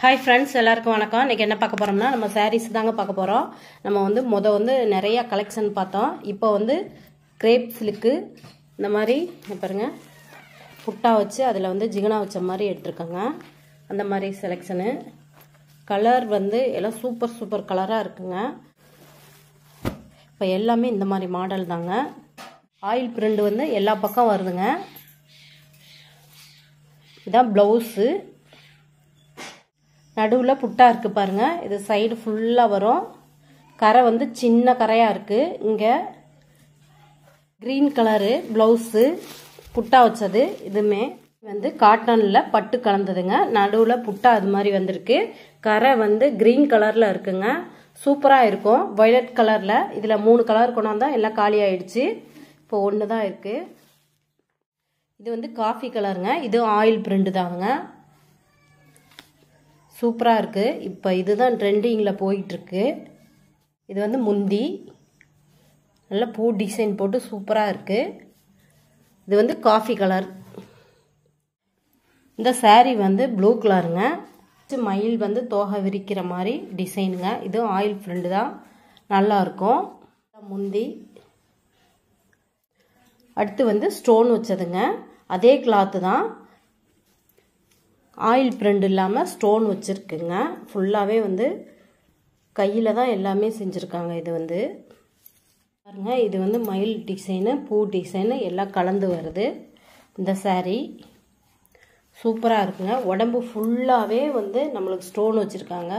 hi friends எல்லாருக்கும் வணக்கம் இன்றைக்கி என்ன பார்க்க போகிறோம்னா நம்ம சாரீஸ் தாங்க பார்க்க போகிறோம் நம்ம வந்து முத வந்து நிறைய கலெக்ஷன் பார்த்தோம் இப்போ வந்து கிரேப் சில்க்கு இந்த மாதிரி இங்க பாருங்க புட்டா வச்சு அதில் வந்து ஜிகனா வச்ச மாதிரி எடுத்திருக்காங்க அந்த மாதிரி செலெக்ஷனு கலர் வந்து எல்லாம் சூப்பர் சூப்பர் கலராக இருக்குங்க இப்போ எல்லாமே இந்த மாதிரி மாடல் தாங்க ஆயில் பிரிண்ட் வந்து எல்லா பக்கம் வருதுங்க இதான் ப்ளவுஸு நடுவில் புட்டா இருக்குது பாருங்கள் இது சைடு ஃபுல்லாக வரும் கரை வந்து சின்ன கரையாக இருக்குது இங்கே க்ரீன் கலரு ப்ளவுஸு புட்டா வச்சது இதுவுமே வந்து காட்டனில் பட்டு கலந்ததுங்க நடுவில் புட்டா அது மாதிரி வந்திருக்கு கரை வந்து க்ரீன் கலரில் இருக்குங்க சூப்பராக இருக்கும் வயலட் கலரில் இதில் மூணு கலர் கொண்டாந்தா எல்லாம் காலி ஆயிடுச்சு இப்போ ஒன்று தான் இருக்குது இது வந்து காஃபி கலருங்க இது ஆயில் பிரிண்ட் தாங்க சூப்பராக இருக்குது இப்போ இதுதான் ட்ரெண்டிங்கில் போயிட்டுருக்கு இது வந்து முந்தி நல்ல பூ டிசைன் போட்டு சூப்பராக இருக்குது இது வந்து காஃபி கலர் இந்த சாரீ வந்து ப்ளூ கலருங்க மயில் வந்து தோகை விரிக்கிற மாதிரி டிசைனுங்க இதுவும் ஆயில் ஃப்ரெண்டு தான் நல்லாயிருக்கும் முந்தி அடுத்து வந்து ஸ்டோன் வச்சதுங்க அதே கிளாத்து தான் ஆயில் பிரிண்ட் இல்லாமல் ஸ்டோன் வச்சுருக்குங்க ஃபுல்லாகவே வந்து கையில் தான் எல்லாமே செஞ்சுருக்காங்க இது வந்து பாருங்க இது வந்து மயில் டிசைனு பூ டிசைனு எல்லாம் கலந்து வருது இந்த சாரீ சூப்பராக இருக்குங்க உடம்பு ஃபுல்லாகவே வந்து நம்மளுக்கு ஸ்டோன் வச்சுருக்காங்க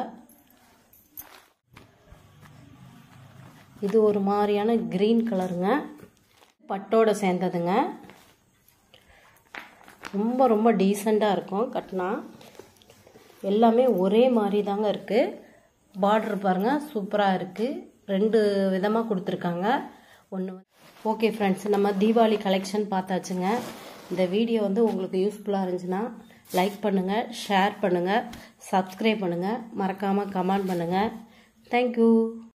இது ஒரு மாதிரியான க்ரீன் கலருங்க பட்டோட சேர்ந்ததுங்க ரொம்ப ரொம்ப டீசெண்டாக இருக்கும் கட்டினா எல்லாமே ஒரே மாதிரி தாங்க இருக்குது பார்டர் பாருங்கள் சூப்பராக இருக்குது ரெண்டு விதமாக கொடுத்துருக்காங்க ஒன்று ஓகே ஃப்ரெண்ட்ஸ் நம்ம தீபாவளி கலெக்ஷன் பார்த்தாச்சுங்க இந்த வீடியோ வந்து உங்களுக்கு யூஸ்ஃபுல்லாக இருந்துச்சுன்னா லைக் பண்ணுங்கள் ஷேர் பண்ணுங்கள் சப்ஸ்கிரைப் பண்ணுங்கள் மறக்காமல் கமெண்ட் பண்ணுங்கள் தேங்க்யூ